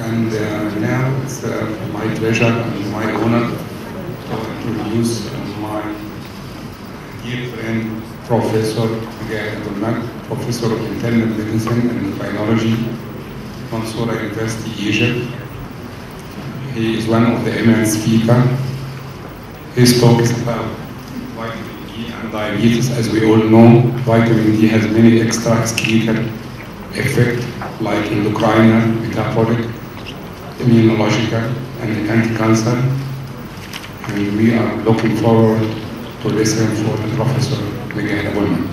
And uh, now it's uh, my pleasure and my honor to introduce uh, my dear friend, Professor Miguel Abdelmak, Professor of Internal Medicine and Biology, Mansoura University, Egypt. He is one of the eminent speakers. His talk is about vitamin D and diabetes. As we all know, vitamin D has many extraskeletal effects like endocrine, metabolic, immunological, and anti-cancer. And we are looking forward to listen for the Professor Miguel Abulman.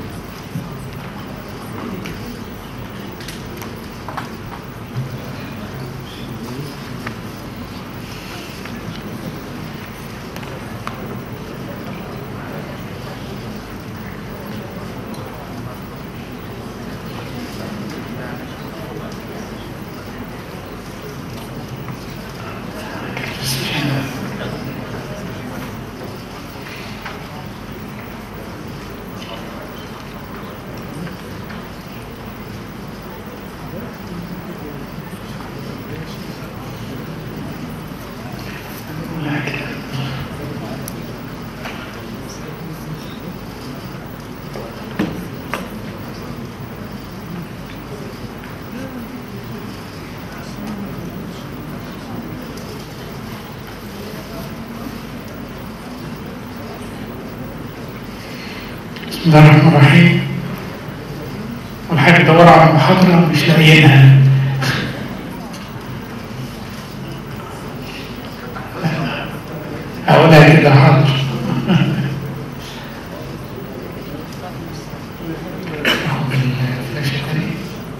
بسم الله الرحمن الرحيم والحاجة بدور على محاضرة مش لاقيينها أقولها كده حاضر أعوذ بالله من الشيطان الرجيم.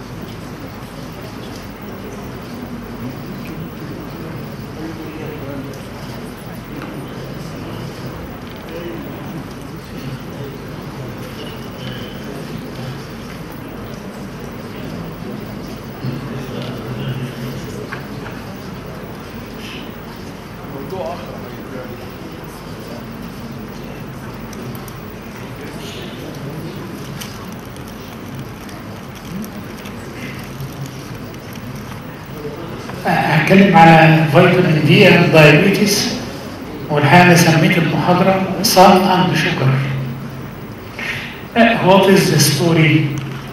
هتكلم على فيتامين دي اند دايابيتس والحقيقه انا سميت المحاضره صن اند شوجر وات از ذا ستوري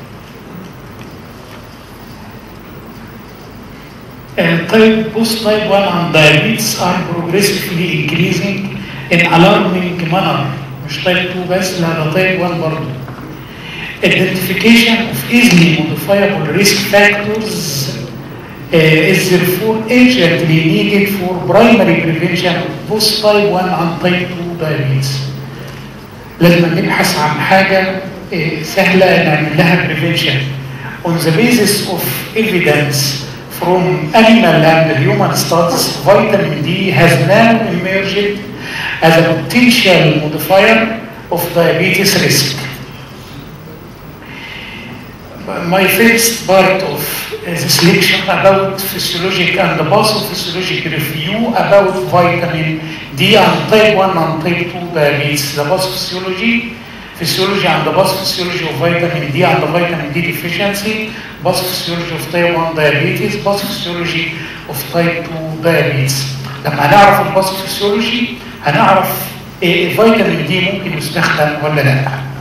type post type 1 and diabetes are progressively increasing in alarming manner مش type 2 بس لا ده type 1 برضه identification of easily modifiable risk factors uh, is therefore urgently needed for primary prevention of both type 1 and type 2 diabetes. لازم نبحث عن حاجة uh, سهلة نعمل لها prevention on the basis of evidence from animal and human studies, vitamin D has now emerged as a potential modifier of diabetes risk. My first part of this lecture about physiologic and pathophysiologic review about vitamin D and type 1 and type 2 diabetes, the pathophysiology, physiology and the pathophysiology of vitamin D and the vitamin D deficiency, pathophysiology of type 1 diabetes, pathophysiology of type 2 diabetes. لما هنعرف الباثوفيسيولوجي هنعرف إيه فيتامين دي ممكن يستخدم ولا لا.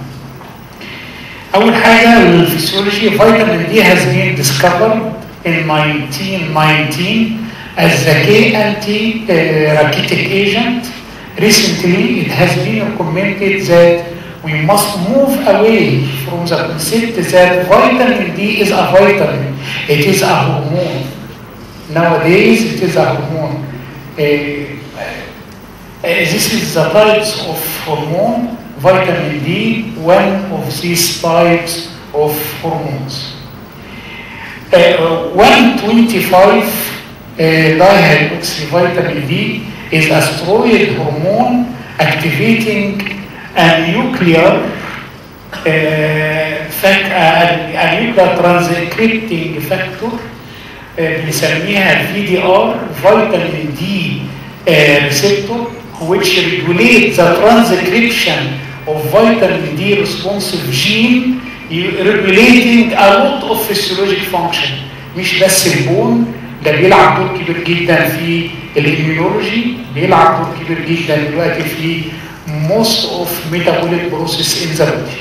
أول حاجة الفسيولوجي فيتامين دي has been discovered in 1919 as the anti-rachitic agent. Recently, it has been recommended that we must move away from the concept that vitamin D is a vitamin. It is a hormone. Nowadays, it is a hormone. Uh, uh, this is the types of hormone vitamin D, one of these types of hormones. Uh, 125 uh, dihydroxyvitamin D is a steroid hormone activating a nuclear uh, fac- a, a nuclear transcripting factor uh, بنسميها VDR vitamin D uh, receptor which regulates the transcription of vitamin D responsive gene regulating a lot of physiologic function مش بس البون ده بيلعب دور كبير جدا في الاميونولوجي بيلعب دور كبير جدا دلوقتي في most of metabolic process in the body.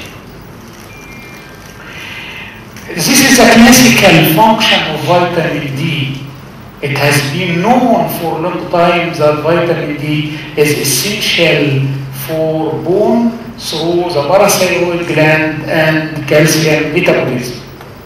This is a classical function of vitamin D. It has been known for a long time that vitamin D is essential for bone through the parathyroid gland and calcium metabolism.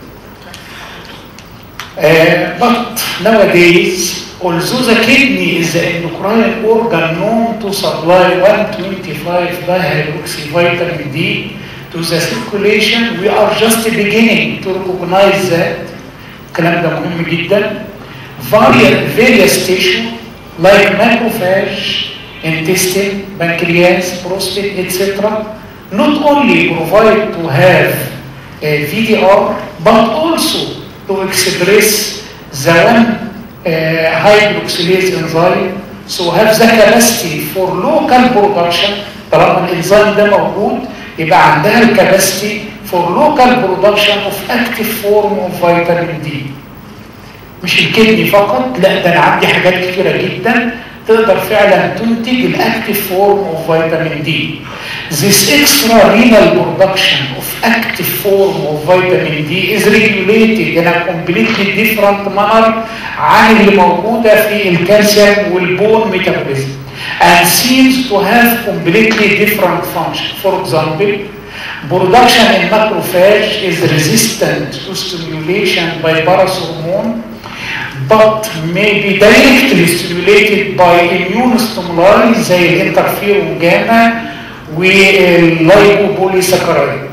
Uh, but nowadays, although the kidney is the endocrine organ known to supply 125 dihydroxyvitamin D to the circulation, we are just beginning to recognize that. الكلام ده مهم جدا. Various, various tissue like macrophage, intestine, pancreas, prostate, etc. not only provide to have a VDR, but also to express the one uh, hydroxylase enzyme so have the capacity for local production طالما الانزيم ده موجود يبقى عندها الكاباسيتي for local production of active form of vitamin D مش الكدني فقط لا ده انا عندي حاجات كتيره جدا تقدر فعلا تنتج الاكتيف فورم اوف فيتامين دي This extra renal production of active form of vitamin D is regulated in a completely different manner عن اللي موجودة في الكالسيوم والبون metabolism and seems to have completely different function. For example, production in macrophage is resistant to stimulation by parathormone but may be directly stimulated by immune stimuli زي الانترفيرون جاما واللايبوبوليساكرايد.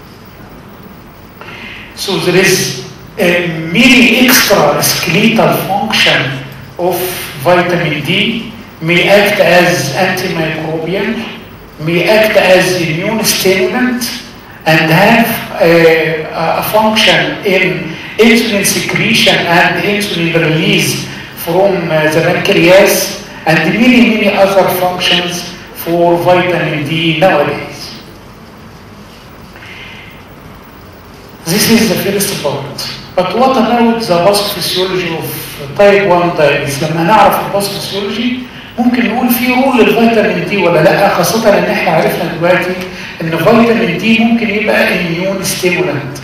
So there is a many extra skeletal function of vitamin D may act as antimicrobial, may act as immune stimulant, and have a, a function in insulin secretion and insulin release from uh, the pancreas and many, many other functions for vitamin D nowadays. This is the first part. But what about the pathophysiology of type 1 diabetes? لما نعرف الباثوفيسيولوجي ممكن نقول في رول للفيتامين دي ولا لا خاصة ان احنا عرفنا دلوقتي ان فيتامين دي ممكن يبقى immune stimulant.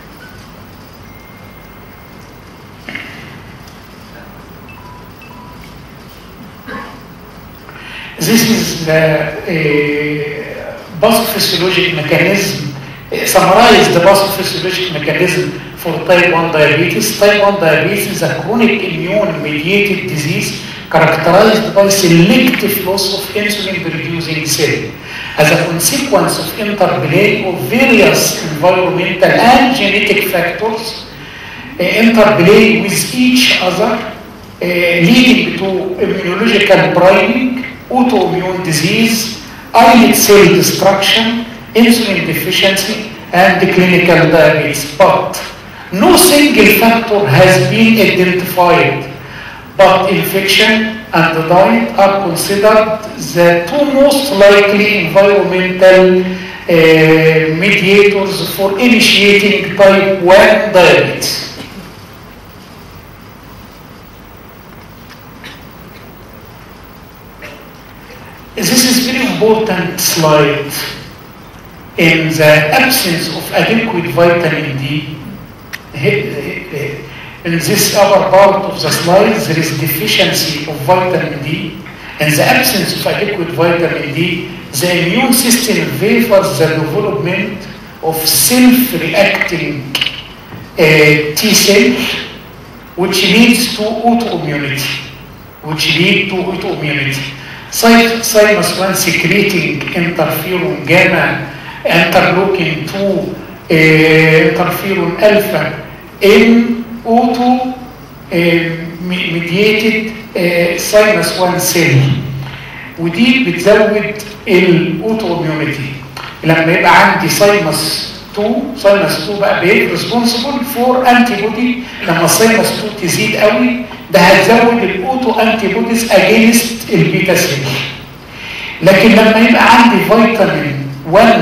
This is the uh, pathophysiologic mechanism, uh, summarize the pathophysiologic mechanism for type 1 diabetes. Type 1 diabetes is a chronic immune-mediated disease characterized by selective loss of insulin-producing cell. As a consequence of interplay of various environmental and genetic factors, uh, interplay with each other, uh, leading to immunological priming, autoimmune disease, islet cell destruction, insulin deficiency, and clinical diabetes. But no single factor has been identified, but infection and diet are considered the two most likely environmental uh, mediators for initiating type 1 diabetes. This is very important slide. In the absence of adequate vitamin D, in this upper part of the slide, there is deficiency of vitamin D. In the absence of adequate vitamin D, the immune system favors the development of self-reacting uh, T cell, which leads to autoimmunity, which lead to autoimmunity. Thymus 1 secreting interferon gamma, interleukin 2, uh, interferon alpha, in auto uh, mediated uh, thymus 1 cell ودي بتزود الاوتو اميونيتي لما يبقى عندي ساينس 2 ساينس 2 بقى بيت ريسبونسبل فور انتي بودي لما الساينس 2 تزيد قوي ده هتزود الاوتو انتي بوديز اجينست البيتا سيل لكن لما يبقى عندي فيتامين 1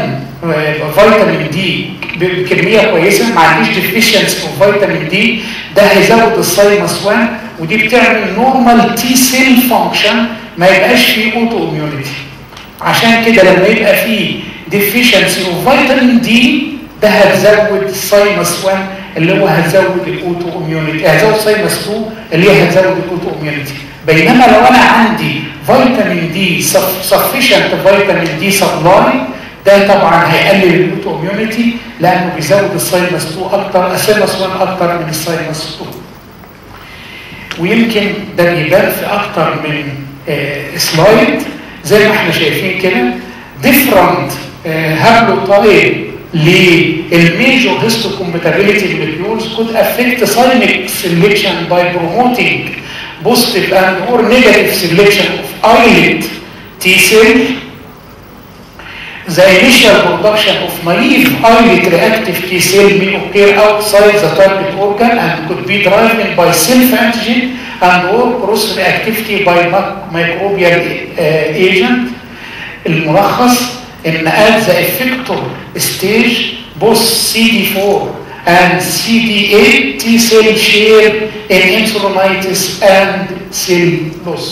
فيتامين دي بكميه كويسه ما عنديش ديفيشنسي اوف فيتامين دي ده هيزود الساينس 1 ودي بتعمل نورمال تي سيل فانكشن ما يبقاش فيه اوتو اميونيتي عشان كده لما يبقى فيه ديفيشنسي اوف فيتامين دي ده هتزود الساينس 1 اللي هو هتزود الاوتو اميونيتي هتزود ساينس 2 اللي هي هتزود الاوتو اميونيتي بينما لو انا عندي فيتامين دي سفيشنت فيتامين دي سبلاي ده طبعا هيقلل الاوتو اميونيتي لانه بيزود الساينس 2 اكتر الساينس 1 اكتر من الساينس 2 ويمكن ده بيبان في اكتر من آه سلايد زي ما احنا شايفين كده ديفرنت هابلوتايب للميجور histocompatibility molecules could affect thymic selection by promoting positive and or negative selection of islet T cell. The initial production of naive islet reactive T cell may occur outside the target organ and could be driven by self-antigen and or cross-reactivity by microbial uh, agent. الملخص ان at the effector stage both CD4 and CD8 T cell share in insulinitis and cell loss.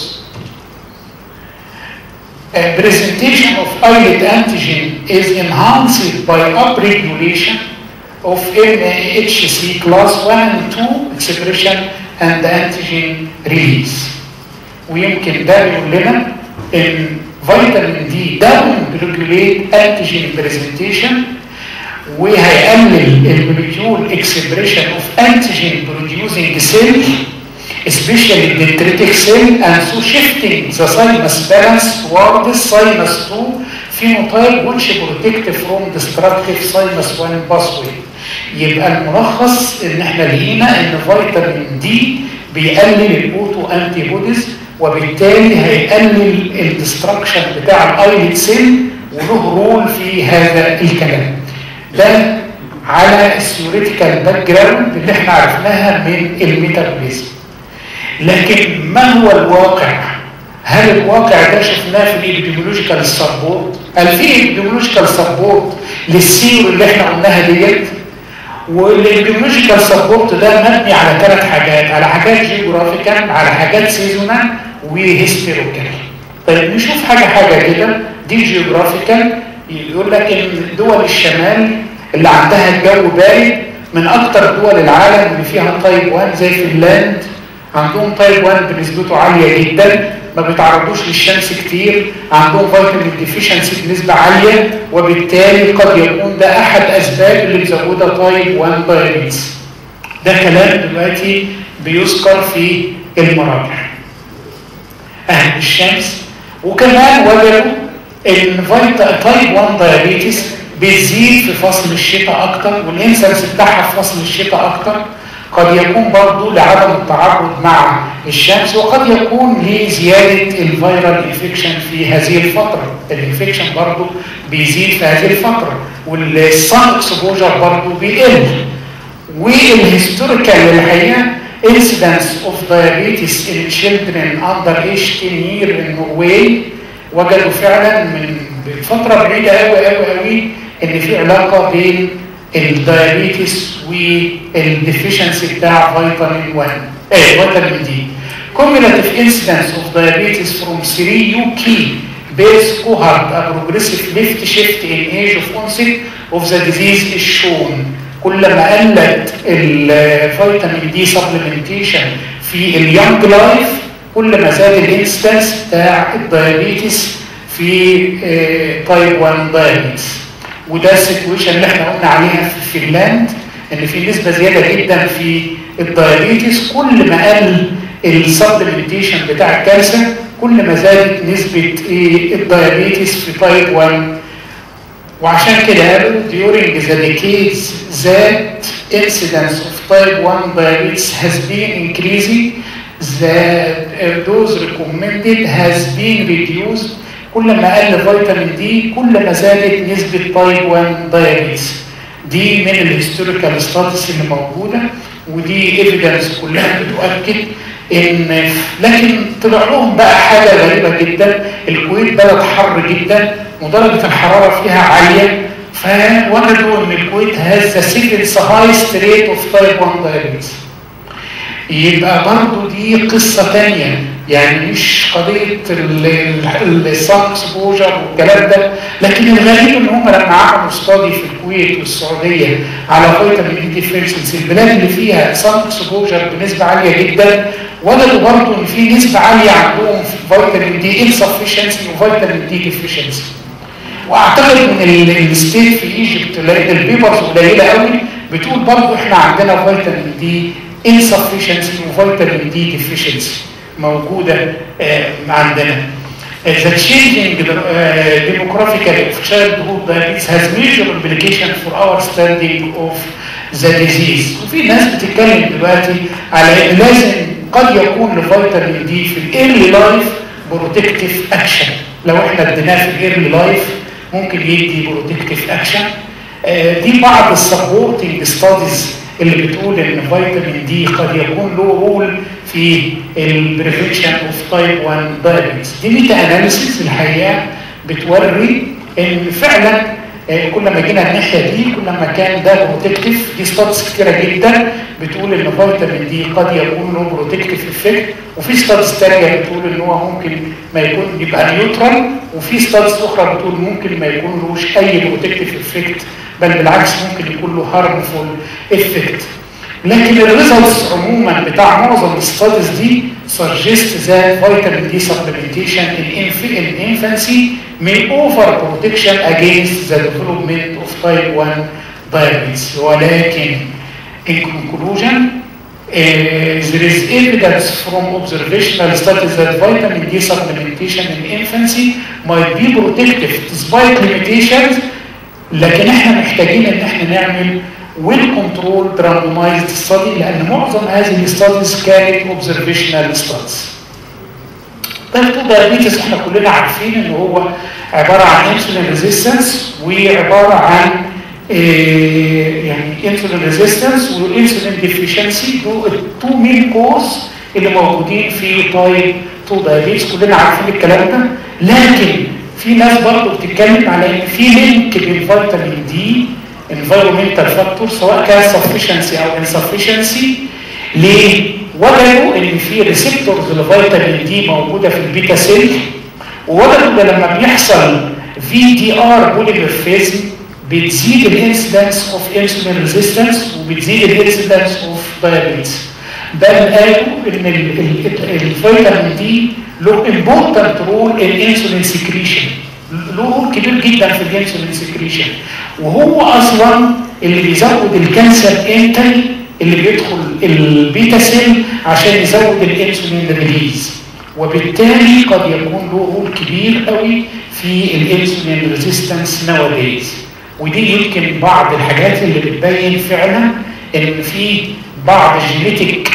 A presentation of islet antigen is enhanced by upregulation of MHC class 1 and 2 expression and antigen release. ويمكن ده يقول لنا ان فيتامين دي داون ريجوليت انتيجين برزنتيشن وهيقلل الموليكيول اكسبريشن اوف انتيجين بروديوسنج سيل especially dendritic cell and so shifting the sinus balance toward the sinus 2 phenotype which protect from destructive sinus 1 pathway يبقى الملخص ان احنا لقينا ان فيتامين دي بيقلل الاوتو انتي بوديز وبالتالي هيقلل الدستركشن بتاع الايلت سيل وله رول في هذا الكلام ده على الثيوريتيكال باك جراوند اللي احنا عرفناها من الميتابوليزم لكن ما هو الواقع هل الواقع ده شفناه في الابيديمولوجيكال سبورت هل في ابيديمولوجيكال سبورت للسيور اللي احنا قلناها ديت والابيديمولوجيكال سبورت ده مبني على ثلاث حاجات على حاجات جيوغرافيكال على حاجات سيزونال وهيستيروكال طيب نشوف حاجه حاجه كده دي جيوغرافيكال يقول لك ان دول الشمال اللي عندها الجو بارد من اكتر دول العالم اللي فيها تايب 1 زي فنلاند عندهم تايب 1 بنسبته عاليه جدا ما بيتعرضوش للشمس كتير عندهم فيتامين ديفيشنسي بنسبه عاليه وبالتالي قد يكون ده احد اسباب اللي مزوده تايب 1 دايابيتس ده كلام دلوقتي بيذكر في المراجع اهل الشمس وكمان وجدوا ان فيتا تايب 1 دايابيتس بتزيد في فصل الشتاء اكتر والانسنس بتاعها في فصل الشتاء اكتر قد يكون برضو لعدم التعرض مع الشمس وقد يكون لزيادة الفيرال انفكشن في هذه الفترة الانفكشن برضو بيزيد في هذه الفترة والصن اكسبوجر برضو بيقل والهيستوريكال الحقيقة incidence of diabetes in children under age 10 year in Norway وجدوا فعلا من فترة بعيدة قوي قوي قوي ان في علاقة بين الدايابيتس والديفيشنسي بتاع فيتامين 1 ايه فيتامين دي cumulative incidence of diabetes from 3 UK base cohort a progressive left shift in age of onset of the disease is shown كل ما قلت الفيتامين دي سبلمنتيشن في اليونج لايف كل ما زاد الانستنس بتاع الدايابيتس في تايب 1 دايابيتس وده السيتويشن اللي احنا قلنا عليها في فنلاند ان في نسبه زياده جدا في الدايابيتس كل ما قل السبلمنتيشن بتاع الكالسيوم كل ما زادت نسبه ايه الدايابيتس في تايب 1 وعشان كده قالوا during the decades that incidence of type 1 diabetes has been increasing the dose recommended has been reduced كل ما قل فيتامين دي كل ما زادت نسبة تايب 1 دايابيتس دي من الهيستوريكال ستاتس اللي موجودة ودي ايفيدنس كلها بتؤكد ان لكن طلع لهم بقى حاجة غريبة جدا الكويت بلد حر جدا ودرجة الحرارة فيها عالية فوجدوا ان الكويت هاز ذا سيكندز هايست ريت اوف تايب 1 دايابيتس يبقى برضه دي قصه ثانيه يعني مش قضيه الصن اكسبوجر والكلام ده لكن الغريب ان هم لما عملوا ستادي في الكويت والسعوديه على فيتامين دي ديفيشنسي البلاد اللي فيها صن اكسبوجر بنسبه عاليه جدا وجدوا برضه ان في نسبه عاليه عندهم في فيتامين دي انسفشنسي وفيتامين دي ديفيشنسي واعتقد ان الستيت في ايجيبت لان البيبرز قليله قوي بتقول برضه احنا عندنا فيتامين دي insufficiency وفيتامين دي deficiency موجودة آه عندنا. The changing uh, demographical of childhood diabetes has major implication for our standing of the disease. وفي ناس بتتكلم دلوقتي على ان لازم قد يكون لفيتامين دي في الايرلي لايف بروتكتيف اكشن. لو احنا اديناه في الايرلي لايف ممكن يدي بروتكتيف اكشن. آه دي بعض السبورتنج ستاديز اللي بتقول ان فيتامين دي قد يكون له رول في البريفنشن اوف تايب 1 دايابيتس دي ميتا اناليسيس الحقيقه بتوري ان فعلا كل ما جينا الناحيه دي كل ما كان ده بروتكتيف دي ستاتس كتيره جدا بتقول ان فيتامين دي قد يكون له بروتكتيف افكت وفي ستاتس ثانيه بتقول ان هو ممكن ما يكون يبقى نيوترال وفي ستاتس اخرى بتقول ممكن ما يكونلوش اي بروتكتيف افكت بل بالعكس ممكن يكون له هارمفول افكت لكن الريزلتس عموما بتاع معظم الستاديز دي suggest that vitamin D supplementation in, inf in infancy may offer protection against the development of type 1 diabetes ولكن in conclusion uh, there is evidence from observational studies that vitamin D supplementation in infancy might be protective despite limitations لكن احنا محتاجين ان احنا نعمل ويل كنترول راندومايزد ستادي لان معظم هذه الستاديز كانت اوبزرفيشنال ستاديز. تايب دايابيتس احنا كلنا عارفين ان هو عباره عن انسولين ريزيستنس وعباره عن إيه يعني انسولين ريزيستنس والانسولين ديفيشنسي دول التو مين كوز اللي موجودين في تايب 2 دايابيتس كلنا عارفين الكلام ده لكن في ناس برضه بتتكلم على ان في لينك بين فيتامين دي environmental factor سواء كان sufficiency او insufficiency ليه؟ وجدوا ان في ريسبتورز لفيتامين دي موجوده في البيتا سيل ووجدوا ان لما بيحصل في دي ار بوليمورفيزم بتزيد الانسيدنس اوف انسولين ريزيستنس وبتزيد الانسيدنس اوف دايابيتس بل قالوا ان الفيتامين دي له امبورتنت رول ان انسولين سكريشن له رول كبير جدا في الانسولين سكريشن وهو اصلا اللي بيزود الكانسر انتل اللي بيدخل البيتا سيل عشان يزود الانسولين ريليز وبالتالي قد يكون له رول كبير قوي في الانسولين ريزيستنس نواديز ودي يمكن بعض الحاجات اللي بتبين فعلا ان في بعض الجينيتيك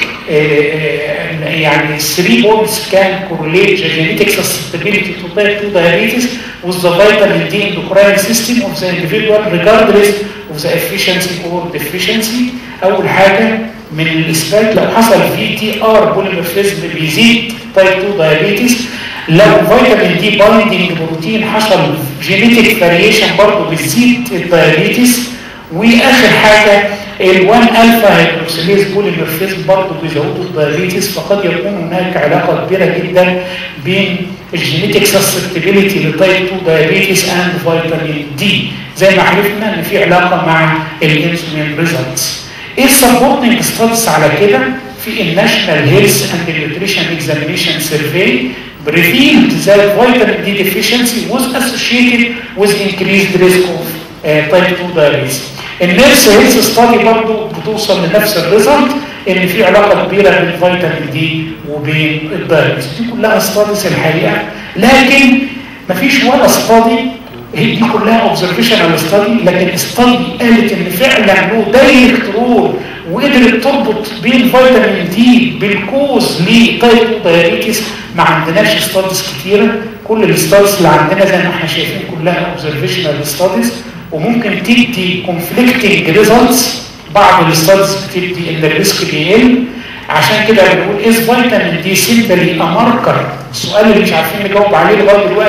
يعني 3 بوينتس كان correlate genetic susceptibility to type 2 diabetes with the vitamin D endocrine system of the individual regardless of the efficiency or deficiency اول حاجه من الاثبات لو حصل في تي ار بوليمورفيزم بيزيد تايب 2 دايابيتس لو فيتامين دي بايندنج بروتين حصل جينيتك فاريشن برضه بتزيد الدايابيتس واخر حاجه ال1 الفا هيدروكسيليز بوليمورفيزم برضه بيزودوا الدايابيتس فقد يكون هناك علاقه كبيره جدا بين الجينيتك سسبتبيليتي لتايب 2 دايابيتس اند فيتامين دي زي ما عرفنا ان في علاقه مع الانسولين ريزلتس ايه السبورتنج ستاتس على كده في الناشونال هيلث اند نيوتريشن اكزامينيشن سيرفي revealed that vitamin D deficiency was associated with increased risk of uh, type 2 diabetes. النيرس هيلث ستادي برضه بتوصل لنفس الريزلت ان في علاقه كبيره بين فيتامين دي وبين الدايبيتس دي كلها ستاديز الحقيقه لكن مفيش ولا ستادي هي دي كلها اوبزرفيشنال ستادي لكن ستادي قالت ان فعلا له دايركت رول وقدرت تربط بين فيتامين دي بالكوز لتايب 2 دايابيتس ما عندناش ستاديز كتيره كل الستاديز اللي عندنا زي ما احنا شايفين كلها اوبزرفيشنال ستاديز وممكن تدي كونفليكتنج ريزلتس بعض الستاديز بتدي ان الريسك بيقل عشان كده بنقول از فيتامين دي سيمبلي اماركر السؤال اللي مش عارفين نجاوب عليه لغايه دلوقتي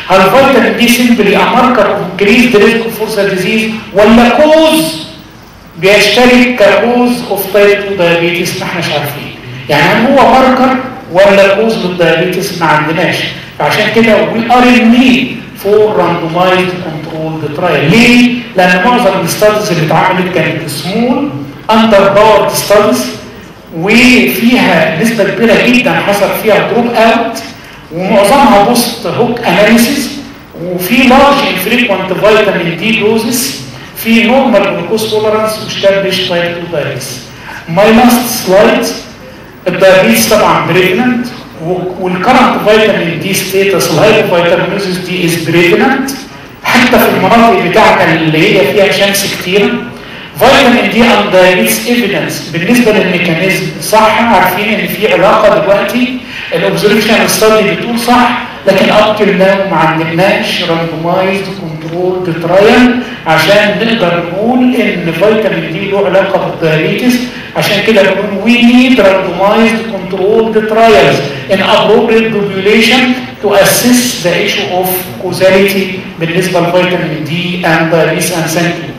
هل فيتامين دي سيمبلي ماركر اوف انكريز ريسك فور ذا ديزيز ولا كوز بيشترك ككوز اوف تايب 2 دايابيتس ما احناش عارفين يعني هل هو ماركر ولا كوز للدايابيتس ما عندناش فعشان كده وي ار ان نيد فور راندومايزد كنترول ترايل ليه؟ لان معظم الستاديز اللي اتعملت كانت سمول اندر باورد ستاديز وفيها نسبه كبيره جدا حصل فيها دروب اوت ومعظمها بوست هوك اناليسيس وفي لارج انفريكوانت فيتامين دي دوزز في نورمال جلوكوز تولرانس واشتبش تايب 2 دايبيتس ماي لاست سلايد الدايبيتس طبعا بريجننت والكرنت فيتامين دي ستيتس الهايبو فيتامينوزيس دي از بريجننت حتى في المناطق بتاعتك اللي هي فيها شمس كتير فيتامين دي اند دايبيتس ايفيدنس بالنسبه للميكانيزم صح عارفين ان في علاقه دلوقتي الاوبزرفيشن ستادي بتقول صح لكن اب تل ناو ما عندناش راندومايزد كنترول ترايل عشان نقدر نقول ان فيتامين دي له علاقه بالدايابيتس عشان كده بنقول وي نيد راندومايزد كنترول ترايلز ان appropriate population to assess the issue of causality بالنسبه لفيتامين دي and diabetes and thank you.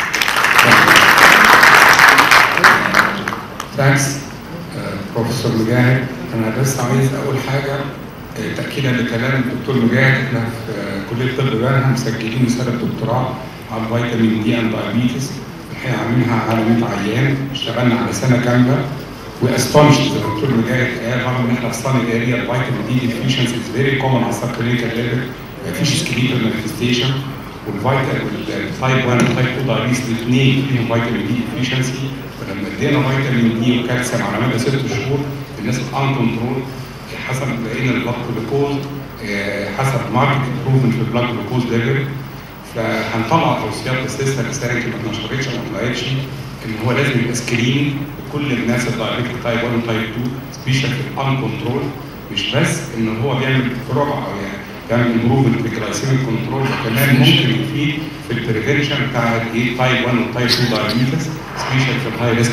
ثانكس بروفيسور مجاهد انا بس عايز اقول حاجه آه، تاكيدا لكلام الدكتور مجاهد احنا في آه، كليه طب بنها مسجلين رساله دكتوراه على الفيتامين دي اند دايابيتس الحقيقه عاملينها على 100 عيان اشتغلنا على سنه كامله واستونشد زي ما الدكتور مجاهد قال رغم ان احنا في صن اريا الفيتامين دي ديفيشنسي از فيري كومن على السب كلينيكال ليفل مفيش سكريتال مانيفستيشن والفيتامين والتايب 1 والتايب 2 دايابيتس الاثنين فيهم فيتامين دي ديفيشنسي فلما ادينا فيتامين دي وكالسيوم على مدى ست شهور الناس ان كنترول حسب لقينا البلاد جلوكوز آه، حسب ماركت امبروفمنت في البلاد جلوكوز ليفل فهنطلع توصيات بس لسه الرساله يمكن ما اتنشرتش او ما طلعتش ان هو لازم يبقى سكريننج لكل الناس الدايابيتك تايب 1 وتايب 2 سبيشال في الان كنترول مش بس ان هو بيعمل ربع او يعني بيعمل امبروفمنت في الجلايسيميك كنترول كمان ممكن يفيد في البريفنشن بتاع الايه تايب 1 وتايب 2 دايابيتس سبيشال في الهاي ريسك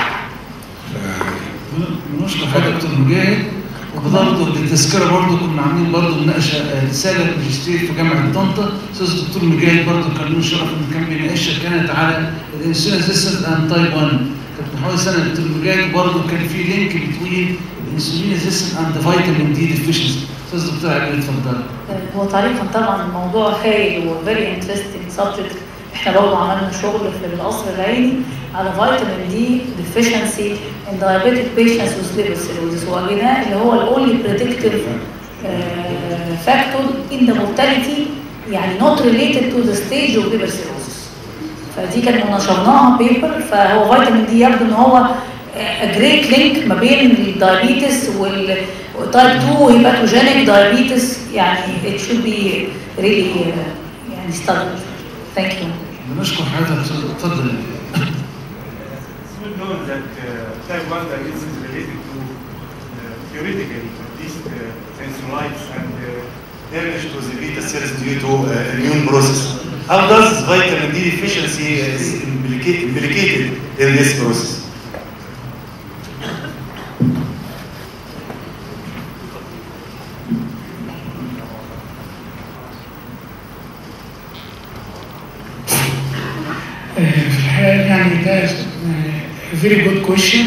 بنشكر حضرتك دكتور مجاهد وبرضه للتذكره برضه كنا عاملين برضه مناقشه رساله ماجستير في جامعه طنطا استاذ الدكتور مجاهد برضه كان له شرف ان كان بيناقشها كانت على الانسولين ريزيستنت اند تايب 1 كانت من حوالي سنه الدكتور مجاهد برضه كان في لينك بتوين الانسولين ريزيستنت اند فيتامين دي ديفيشنسي استاذ دكتور علي اتفضل هو تعريفا طبعا الموضوع هايل وفيري انترستنج سبجكت احنا برضه عملنا شغل في القصر العيني على فيتامين دي ديفيشنسي ان دايابيتك بيشنتس وذ ليفر سيروزس وقلنا اللي هو الاونلي بريدكتيف فاكتور ان ذا مورتاليتي يعني نوت ريليتد تو ذا ستيج اوف ليفر سيروزس فدي كان نشرناها بيبر فهو فيتامين دي يبدو ان هو جريت لينك ما بين الدايابيتس والتايب 2 هيباتوجينيك دايابيتس يعني it should be really uh, يعني studied. Thank you. بنشكر حضرتك استاذ اتفضل It's well known that uh, type 1 diabetes is related to uh, theoretically at least uh, insulites and uh, damage to the beta cells due to uh, immune process. How does vitamin D deficiency is implica- implicated in this process? في الحقيقة يعني ده فيري جود كويشن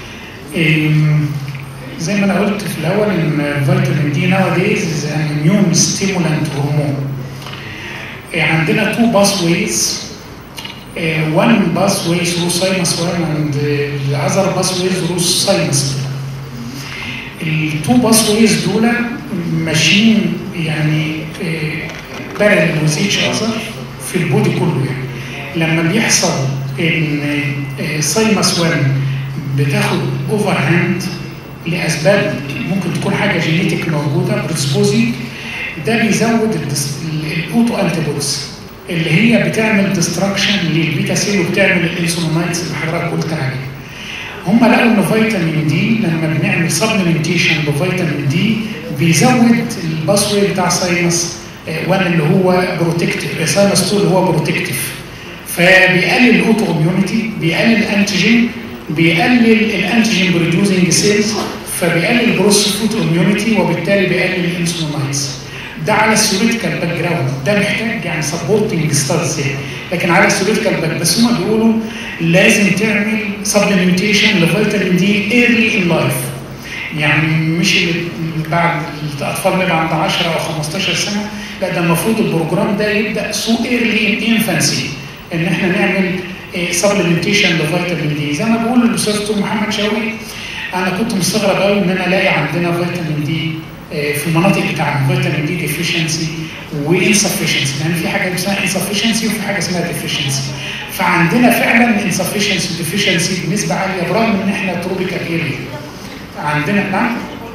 زي ما انا قلت في الاول ان الفيتامين دي ناو دايز ان اميون ستيمولانت هرمون عندنا تو باس ويز one pathway through sinus 1 and uh, the other pathway through sinus 2 التو باثويز دول ماشيين يعني بارل with each other في البودي كله يعني لما بيحصل ان سايمس 1 بتاخد اوفر هاند لاسباب ممكن تكون حاجه جينيتك موجوده بريسبوزنج ده بيزود الاوتو انتيبوديز اللي هي بتعمل ديستراكشن للبيتا سيل وبتعمل الانسولينايتس اللي حضرتك قلت عليه. هم لقوا ان فيتامين دي لما بنعمل سبلمنتيشن بفيتامين دي بيزود الباسوي بتاع ساينس 1 اللي هو بروتكتيف ساينس 2 اللي هو بروتكتيف فبيقلل الاوتو اميونيتي بيقلل الانتيجين بيقلل الانتيجين بروديوسنج سيلز فبيقلل البروس فوت اميونيتي وبالتالي بيقلل الانسولينايتس ده على الثيوريتيكال باك جراوند ده محتاج يعني سبورتنج ستادز يعني لكن على الثيوريتيكال باك بس هم بيقولوا لازم تعمل سبلمنتيشن لفيتامين دي ايرلي ان لايف يعني مش اللي بعد الاطفال اللي عند 10 او 15 سنه لا ده المفروض البروجرام ده يبدا سو ايرلي ان انفانسي ان احنا نعمل سبلمنتيشن لفيتامين دي زي ما بقول الاستاذ دكتور محمد شوقي انا كنت مستغرب قوي ان انا الاقي عندنا فيتامين دي في المناطق بتاعنا فيتامين دي ديفيشنسي وانسفشنسي يعني في حاجه اسمها انسفشنسي وفي حاجه اسمها ديفيشنسي فعندنا فعلا انسفشنسي وديفيشنسي بنسبه عاليه برغم ان احنا تروبيكال اريا عندنا نعم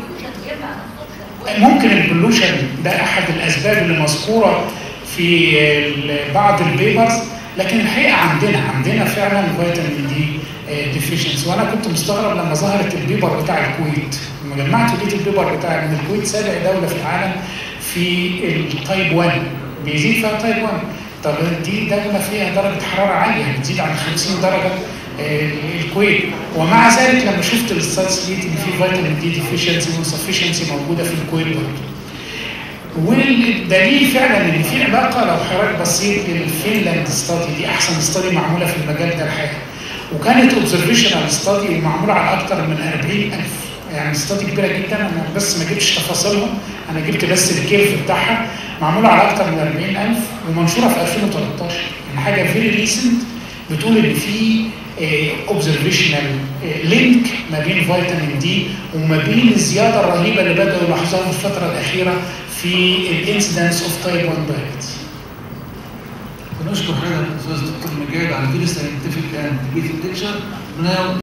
ممكن البلوشن ده احد الاسباب اللي مذكوره في بعض البيبرز لكن الحقيقه عندنا عندنا فعلا فيتامين دي ديفيشنسي وانا كنت مستغرب لما ظهرت البيبر بتاع الكويت لما جمعت لقيت البيبر بتاع ان الكويت سابع دوله في العالم في التايب 1 بيزيد فيها تايب 1 طب دي دوله فيها درجه حراره عاليه بتزيد عن 50 درجه الكويت ومع ذلك لما شفت الستاتس لقيت ان في فيتامين دي ديفيشنسي وانسفشنسي موجوده في الكويت برضه والدليل فعلا ان في علاقه لو حضرتك بصيت للفينلاند ستادي دي احسن ستادي معموله في المجال ده الحقيقه وكانت اوبزرفيشنال ستادي ومعموله على اكثر من 40000 يعني ستادي كبيره جدا انا بس ما جبتش تفاصيلهم انا جبت بس الكيرف بتاعها معموله على اكثر من 40000 ومنشوره في 2013 يعني حاجه فيري ريسنت بتقول ان في اوبزرفيشنال لينك ما بين فيتامين دي وما بين الزياده الرهيبه اللي بداوا يلاحظوها في الفتره الاخيره في الانسيدنس اوف تايب 1 دايبيتس. بنشكر حضرتك الاستاذ دكتور مجاهد على فيري ساينتفك اند بيتك ليكشر